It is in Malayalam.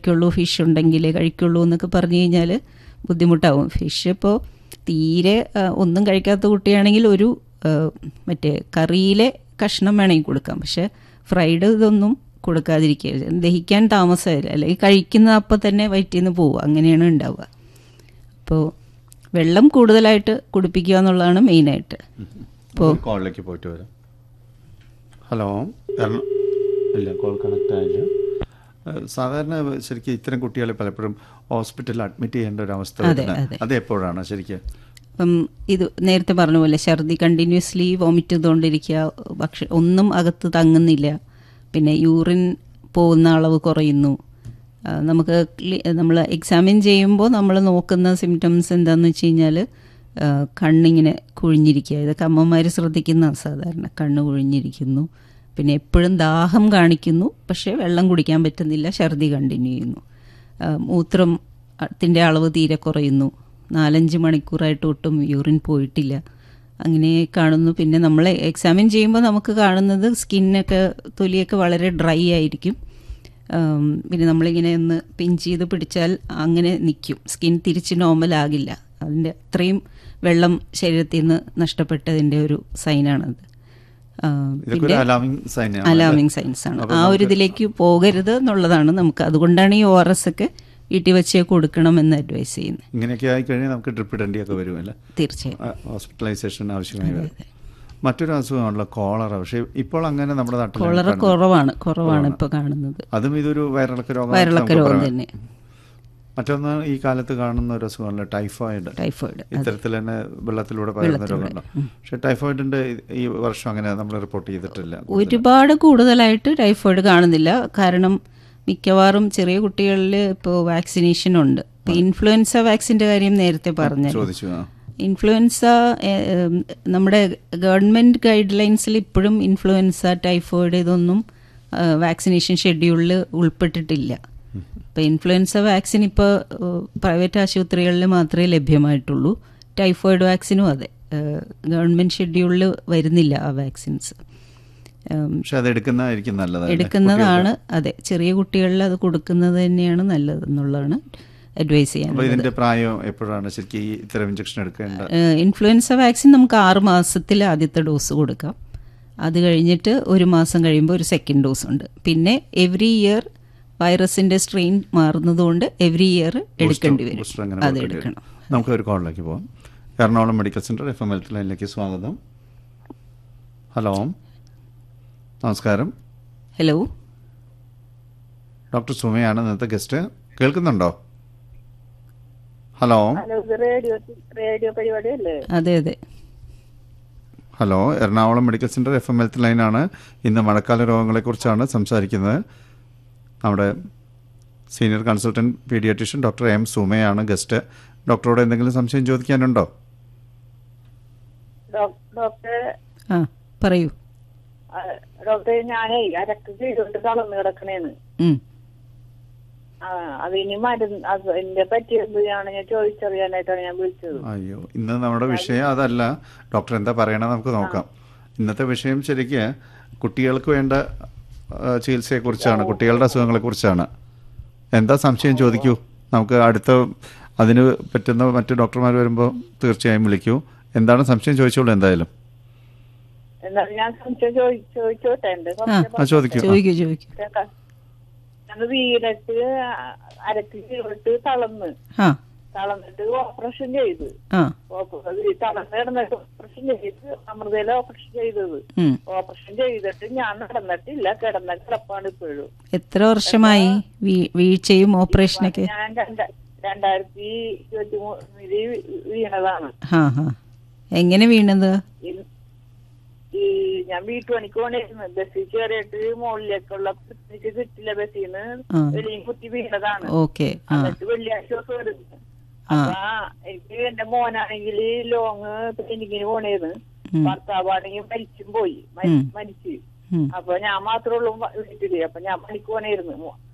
കഴിക്കുള്ളൂ ഫിഷ് ഉണ്ടെങ്കിലേ കഴിക്കുള്ളൂ എന്നൊക്കെ പറഞ്ഞു കഴിഞ്ഞാൽ ബുദ്ധിമുട്ടാവും ഫിഷ് ഇപ്പോൾ തീരെ ആ, ഒന്നും കഴിക്കാത്ത കുട്ടിയാണെങ്കിൽ ഒരു ആ, മറ്റേ കറിയിലെ കഷ്ണം വേണമെങ്കിൽ കൊടുക്കാം പക്ഷെ ഫ്രൈഡ് ഇതൊന്നും കൊടുക്കാതിരിക്കുക ദഹിക്കാൻ താമസമില്ല അല്ലെങ്കിൽ കഴിക്കുന്ന അപ്പം തന്നെ വയറ്റിൽ നിന്ന് പോവുക അങ്ങനെയാണ് ഉണ്ടാവുക അപ്പോൾ വെള്ളം കൂടുതലായിട്ട് കുടിപ്പിക്കുക എന്നുള്ളതാണ് മെയിനായിട്ട് ഇപ്പോൾ ഒരു കോളിലേക്ക് പോയിട്ട് വരാം ഹലോ എറണ- ഇല്ല കോൾ കണക്ട് ആയില്ല ഏഹ് സാധാരണ ശരിക്കും ഇത്തരം കുട്ടികളെ പലപ്പോഴും ഹോസ്പിറ്റലിൽ അഡ്മിറ്റ് ചെയ്യേണ്ട ഒരു അവസ്ഥ അതെ, വരുന്നത് അതെ. അത് എപ്പോഴാണ് ശരിക്കും ഇപ്പം ഇത് നേരത്തെ പറഞ്ഞ പോലെ ഛർദി കണ്ടിന്യൂസ്ലി വോമിറ്റ് ചെയ്തുകൊണ്ടിരിക്കുക ഭക്ഷ ഒന്നും അകത്ത് തങ്ങുന്നില്ല പിന്നെ യൂറിൻ പോകുന്ന അളവ് കുറയുന്നു ആ, നമുക്ക് നമ്മൾ എക്സാമിൻ ചെയ്യുമ്പോൾ നമ്മൾ നോക്കുന്ന സിംറ്റംസ് എന്താണെന്ന് വെച്ച് കഴിഞ്ഞാൽ കണ്ണിങ്ങനെ കുഴിഞ്ഞിരിക്കുക ഇതൊക്കെ അമ്മമാർ ശ്രദ്ധിക്കുന്ന സാധാരണ കണ്ണ് കുഴിഞ്ഞിരിക്കുന്നു പിന്നെ എപ്പോഴും ദാഹം കാണിക്കുന്നു പക്ഷേ വെള്ളം കുടിക്കാൻ പറ്റുന്നില്ല ഛർദി കണ്ടിന്യൂ ചെയ്യുന്നു ആ, മൂത്രം ത്തിൻ്റെ അളവ് തീരെ കുറയുന്നു നാലഞ്ച് മണിക്കൂറായിട്ട് ഒട്ടും യൂറിൻ പോയിട്ടില്ല അങ്ങനെ കാണുന്നു പിന്നെ നമ്മൾ എക്സാമിൻ ചെയ്യുമ്പോൾ നമുക്ക് കാണുന്നത് സ്കിന്നൊക്കെ തൊലിയൊക്കെ വളരെ ഡ്രൈ ആയിരിക്കും ആം, പിന്നെ നമ്മളിങ്ങനെ ഒന്ന് പിഞ്ച് ചെയ്ത് പിടിച്ചാൽ അങ്ങനെ നിൽക്കും സ്കിൻ തിരിച്ച് നോർമൽ ആകില്ല അതിൻ്റെ അത്രയും വെള്ളം ശരീരത്തിൽ നിന്ന് നഷ്ടപ്പെട്ടതിൻ്റെ ഒരു സൈനാണത് ആ, ഇതൊക്കെ ഒരു അലാമിങ് സൈൻ അലാമിങ് സൈൻസ് ആണ് ആ ഒരു ഇതിലേക്ക് പോകരുത് എന്നുള്ളതാണ് നമുക്ക് അതുകൊണ്ടാണ് ഈ ഒ ആർ എസ് ഒക്കെ വീട്ടിൽ വെച്ചേ കൊടുക്കണം എന്ന് അഡ്വൈസ് ചെയ്യുന്നത് ഇങ്ങനെയൊക്കെ ആയിക്കഴിഞ്ഞാൽ നമുക്ക് ഡ്രിപ്പ് ഇടേണ്ടിയൊക്കെ വരുമല്ലേ തീർച്ചയായും ഹോസ്പിറ്റലൈസേഷൻ ആവശ്യമായി വരും മറ്റൊരു അസുഖമാണല്ലോ കോളറ പക്ഷേ ഇപ്പോൾ അങ്ങനെ നമ്മുടെ നാട്ടിൽ കോളറ കുറവാണ് കുറവാണ് ഇപ്പോൾ കാണുന്നത് അതും ഇതൊരു വയറിളക്ക രോഗം വയറിളക്ക രോഗം തന്നെ മറ്റൊന്ന് ഈ കാലത്ത് കാണുന്ന ഒരു അസുഖമല്ല ടൈഫോയിഡ് ടൈഫോയിഡ് ഇത്തരത്തിൽ തന്നെ വെള്ളത്തിലൂടെ പകരുന്ന രോഗമുണ്ടോ പക്ഷെ ടൈഫോയിഡിന്റെ ഈ വർഷം അങ്ങനെ നമ്മൾ റിപ്പോർട്ട് ചെയ്തിട്ടില്ല ഒരുപാട് കൂടുതലായിട്ട് ടൈഫോയിഡ് കാണുന്നില്ല കാരണം മിക്കവാറും ചെറിയ കുട്ടികളിൽ ഇപ്പോൾ വാക്സിനേഷൻ ഉണ്ട് ഇപ്പോൾ ഇൻഫ്ലുവൻസ വാക്സിൻ്റെ കാര്യം നേരത്തെ പറഞ്ഞു ചോദിച്ചു ആ. ഇൻഫ്ലുവൻസ ഏം, നമ്മുടെ ഗവൺമെൻറ് ഗൈഡ് ലൈൻസിൽ ഇപ്പോഴും ഇൻഫ്ലുവൻസ ടൈഫോയിഡ് ഇതൊന്നും വാക്സിനേഷൻ ഷെഡ്യൂളിൽ ഉൾപ്പെട്ടിട്ടില്ല ഇപ്പോൾ ഇൻഫ്ലുവൻസ വാക്സിൻ ഇപ്പോൾ പ്രൈവറ്റ് ആശുപത്രികളിൽ മാത്രമേ ലഭ്യമായിട്ടുള്ളൂ ടൈഫോയിഡ് വാക്സിനും അതെ ഗവൺമെൻറ് ഷെഡ്യൂളിൽ വരുന്നില്ല ആ വാക്സിൻസ് ഏം, പക്ഷെ അത് എടുക്കുന്നതായിരിക്കും നല്ലത് എടുക്കുന്നതാണ് അതെ ചെറിയ കുട്ടികളിൽ അത് കൊടുക്കുന്നത് തന്നെയാണ് നല്ലത് എന്നുള്ളതാണ് അഡ്വൈസ് ചെയ്യാൻ അപ്പൊ ഇതിന്റെ പ്രായം എപ്പോഴാണ് ശരിക്കും ഈ ഇത്തരം ഇഞ്ചക്ഷൻ എടുക്കേണ്ട ഇൻഫ്ലുവൻസ വാക്സിൻ നമുക്ക് ആറ് മാസത്തിൽ ആദ്യത്തെ ഡോസ് കൊടുക്കാം അത് കഴിഞ്ഞിട്ട് ഒരു മാസം കഴിയുമ്പോൾ ഒരു സെക്കൻഡ് ഡോസ് ഉണ്ട് പിന്നെ എവറി ഇയർ വൈറസിന്റെ സ്ട്രെയിൻ മാറുന്നതുകൊണ്ട് എവറി ഇയർ എടുക്കേണ്ടി വരും ബൂസ്റ്റർ അങ്ങനെ അത് കൊടുക്കേണ്ടി വരും. എടുക്കണം നമുക്ക് ഒരു കോളിലേക്ക് പോവാം Ernakulam medical centre F M health ലൈനിലേക്ക് സ്വാഗതം ഹലോ നമസ്കാരം ഹലോ ഡോക്ടർ സുമയാണ് ഇന്നത്തെ ഗസ്റ്റ് കേൾക്കുന്നുണ്ടോ ഹലോ ഹലോ ഇത് റേഡിയോ റേഡിയോ പരിപാടിയല്ലേ അതെ അതെ hello Ernakulam medical centre F M health ലൈനാണ് ഇന്ന് മഴക്കാല രോഗങ്ങളെക്കുറിച്ചാണ് സംസാരിക്കുന്നത് നമ്മുടെ senior consultant paediatrician doctor M സുമയാണ് ഗസ്റ്റ് ഡോക്ടറോട് എന്തെങ്കിലും സംശയം ചോദിക്കാനുണ്ടോ ഡോക്- ഡോക്ടറെ ആ പറയൂ ആ, ഡോക്ടറെ ഞാനേ അരക്ക് കീഴോട്ട് തളർന്നു കിടക്കണേന്ന് ഉം. ആ അതിന് മരുന്ന് അതിന്റെ പറ്റിയത് ഞാൻ ഞാൻ ചോദിച്ചറിയാനായിട്ടാണ് ഞാൻ വിളിച്ചത് അയ്യോ ഇന്ന് നമ്മുടെ വിഷയം അതല്ല ഡോക്ടർ എന്താ പറയണത് നമുക്ക് നോക്കാം ഇന്നത്തെ വിഷയം ശരിക്ക് കുട്ടികൾക്ക് വേണ്ട ആ, ചികിത്സയെക്കുറിച്ചാണ് കുട്ടികളുടെ അസുഖങ്ങളെക്കുറിച്ചാണ് എന്താ സംശയം ചോദിക്കൂ നമുക്ക് അടുത്ത അതിന് പറ്റുന്ന മറ്റു ഡോക്ടർമാർ വരുമ്പോൾ തീർച്ചയായും വിളിക്കൂ എന്താണ് സംശയം ചോദിച്ചോളൂ എന്തായാലും എന്നാൽ ഞാൻ സംശയം ചോദി- ചോദിച്ചോട്ടെ എന്റെ ആ സംശയം ആ ചോദിക്കൂ ആ. ചോദിക്കൂ ചോദിക്കൂ ഞാൻ വീണിട്ട് അരക്ക് കീഴോട്ട് തളർന്ന് ആ തളർന്നിട്ട് ഓപ്പറേഷൻ ചെയ്ത് ആ ഓപ്പ- ഈ തളർന്ന് കിടന്നിട്ട് ഓപ്പറേഷൻ ചെയ്ത് അമൃതയില ഓപ്പറേഷൻ ചെയ്തത് ഉം. ഓപ്പറേഷൻ ചെയ്തിട്ട് ഞാൻ നടന്നിട്ടില്ല കിടന്ന കിടപ്പാണ് ഇപ്പോഴും എത്ര വർഷമായി വീ- വീഴ്ചയും ഓപ്പറേഷനൊക്കെ ഞാൻ രണ്ട- രണ്ടായിരത്തി ഇരുപത്തി മൂന്നില് വീണതാണ് ആ ആ എങ്ങനെ വീണത് ഈ- ഈ ഞാൻ വീട്ടുപണിക്ക് പോണായിരുന്നു ബസ്സിൽ കയറിയിട്ട് മുകളിലേക്കുള്ള എനിക്ക് കിട്ടില്ല ബസ്സിൽ നിന്ന് ആ. വെളിയും കുത്തി വീണതാണ് ഓക്കെ ആ എന്നിട്ട് വെള്ളിയാഴ്ച ദിവസം വരുന്നു ആ. അപ്പൊ എനിക്ക് എന്റെ മോനാണെങ്കിൽ ലോങ് എനിക്കിന് പോണേന്ന് ഉം. ഭർത്താവാണെങ്കിൽ മരിച്ചും പോയി മരി- ഉം. മരിച്ചു ഉം. അപ്പൊ ഞാൻ മാത്രമേ ഉള്ളൂ വ- വീട്ടില് അപ്പൊ ഞാൻ പണിക്ക് പോണേയിരുന്നു മോ-